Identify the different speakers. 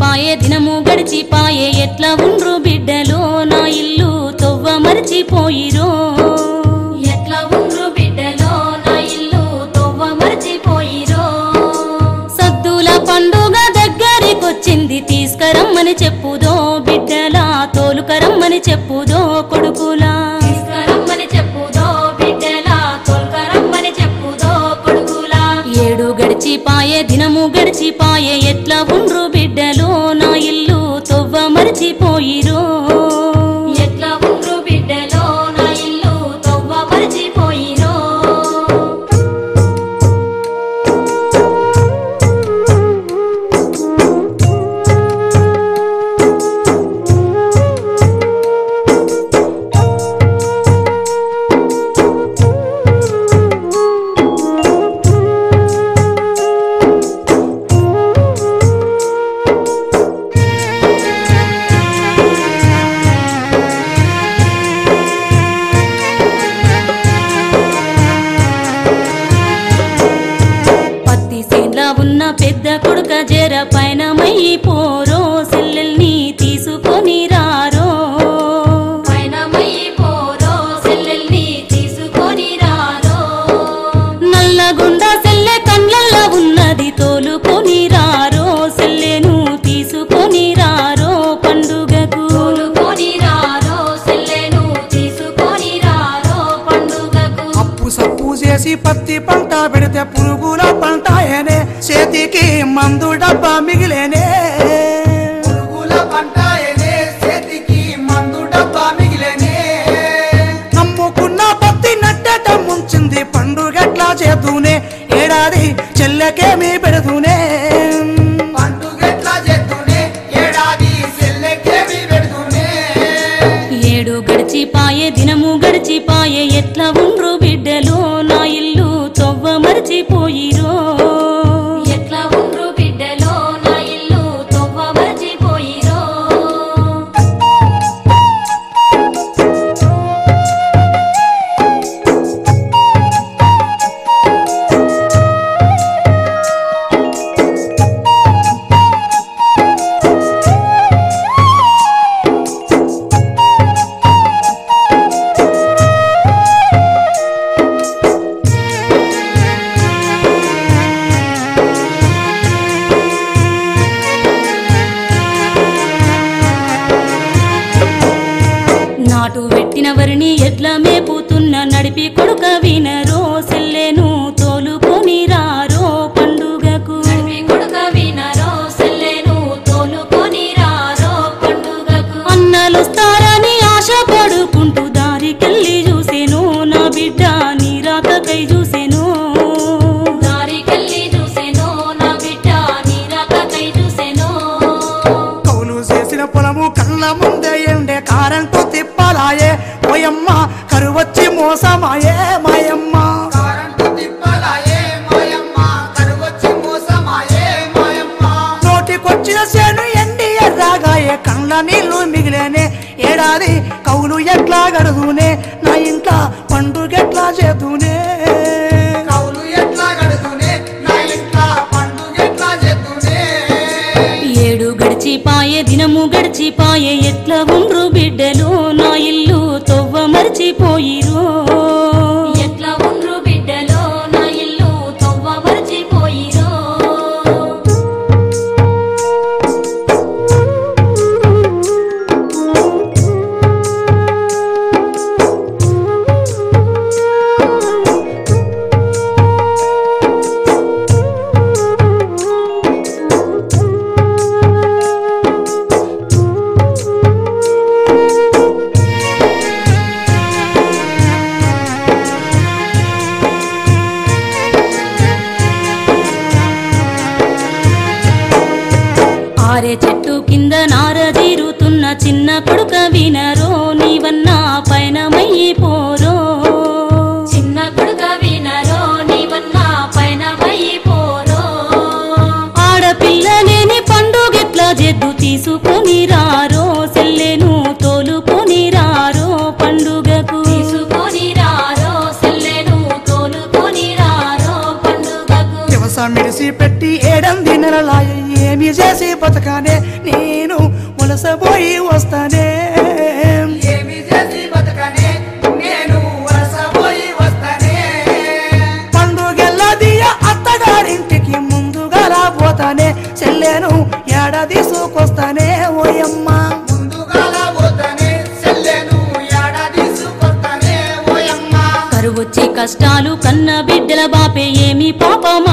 Speaker 1: గడిచిపాయే దినము గడిచిపాయే ఎట్లా ఉండ్రు బిడ్డలో నా ఇల్లు తొవ్వ మరిచిపోయిరో ఎట్లా ఉండ్రు బిడ్డలో నా ఇల్లు తొవ్వ మరిచిపోయిరో సద్దుల పండుగ దగ్గరికొచ్చింది తీసుకరమ్మని చెప్పుదో బిడ్డలా తోలుకరమ్మని చెప్పుదో కొడుకులా తీసుకరమ్మని చెప్పుదో బిడ్డలా తోలుకరమ్మని చెప్పుదో కొడుకులా ఏడు గడిచిపాయే దినము గడిచిపాయే ఎట్లా ఉండ్రు బిడ్డలో నా ఇల్లు తొవ్వ మరిచిపోయిరో ఎట్లా ఉండ్రు బిడ్డలో నా ఇల్లు తొవ్వ మరిచిపోయిరో పత్తి సేన్లా ఉన్న పెద్ద కొడుక జర పైన మయ్యి పోరో సెల్లెల్ని తీసుకొని రారో పైన మయ్యి పోరో సెల్లెల్ని తీసుకొని రారో నల్లగుండ సెల్లె కండ్లల్లో ఉన్నది తోలుకొని రారో సెల్లెను తీసుకొని రారో పండుగకు తోలుకొని రారో సెల్లెను తీసుకొని రారో పండుగకు
Speaker 2: అప్పు సప్పు చేసి పత్తి పంట పెడితే పురుగుల పంట ఏనే చేతికి మందు డబ్బా మిగిలేనే
Speaker 3: పురుగుల పంట ఏనే చేతికి మందు డబ్బా మిగిలేనే
Speaker 2: నమ్ముకున్న పత్తి నట్టట ముంచింది పండుగట్లా చేతూనే ఏడాది చెల్లెకేమి పెడుతూనే
Speaker 3: పండుగెట్లా చేస్తూనే ఏడాది సెల్లెకేమి పెడుతూనే
Speaker 1: ఏడు గడిచిపాయే దినము గడిచిపాయే ఎట్లా ఉండ్రు బిడ్డలో నా ఇల్లు తొవ్వ మరిచిపోయిరో ఎట్లా ఉండ్రు బిడ్డలో నా ఇల్లు తొవ్వ మరిచిపోయిరో నాటు పెట్టిన వరిని ఎట్లా మేపుతున్న నడిపి కొడుక వినరో సెల్లెను తోలుకొని రారో పండుగకు నడిపి కొడుక వినరో సెల్లెను తోలుకొని రారో పండుగకు అన్నలొస్తారని ఆశ పడుకుంటూ దారికెళ్ళి చూసెను నా బిడ్డ నీ రాకకై చూసెను దారికెళ్ళి చూసెను నా బిడ్డ నీ రాకకై చూసెను
Speaker 2: కౌలు చేసిన పొలము కళ్ళ ముందే ఎండే కారంతో తిప్పాలాయే ఓయమ్మ కరువచ్చి మోసమాయే మాయమ్మ
Speaker 3: కారంటు తిప్పలాయే మాయమ్మ కరువచ్చి మోసమాయే మాయమ్మ
Speaker 2: నోటికొచ్చిన సేను ఎండి ఎర్రాగాయే కళ్ళ నీళ్లు మిగిలేనే ఏడాది కౌలు ఎట్లా గడుదునే నా ఇంట్లో పండుగెట్లా చేతూనే
Speaker 3: కౌలు ఎట్లా గడుతూనే నా ఇంట్లో పండుగెట్లా చేస్తూనే
Speaker 1: ఏడు గడిచిపాయే దినము గడిచిపాయే ఎట్లా ఉండ్రు బిడ్డలు నా ఇల్లు తొవ్వ మరిచిపోయిరు ఎట్లా ఉండ్రు బిడ్డలో నా ఇల్లు తొవ్వ మరిచిపోయిరు ఆరే చెట్టు కింద నార తీరుతున్న చిన్న కొడుక వినరో నీవన్నా పైన మయ్యి పోరో చిన్న కొడుక వినరో నీవన్నా పైన మయ్యి పోరో ఆడపిల్లలేని పండుగెట్లా జెద్దు తీసుకొని రారో సెల్లెను తోలుకొని రారో పండుగకు తీసుకొని రారో సెల్లెను తోలుకొని రారో పండుగకు
Speaker 2: వ్యవసాయం మిడిసి పెట్టి ఏడంది నెలలాయ ఏమి చేసి బతకానే నేను వలసపోయి వస్తానే
Speaker 3: ఏమి చేసి బతకనే నేను వలసపోయి వస్తానే
Speaker 2: పండుగెల్లదియ అత్తగారింటికి ముందుగా రాబోతానే చెల్లెను ఏడాది తీసుకొస్తానే ఓయమ్మ
Speaker 3: ముందుగా పోతానే చెల్లెను ఏడాది సుకొస్తానే ఓయమ్మ
Speaker 1: కరువొచ్చి కష్టాలు కన్న బిడ్డల బాపే ఏమి పాపమా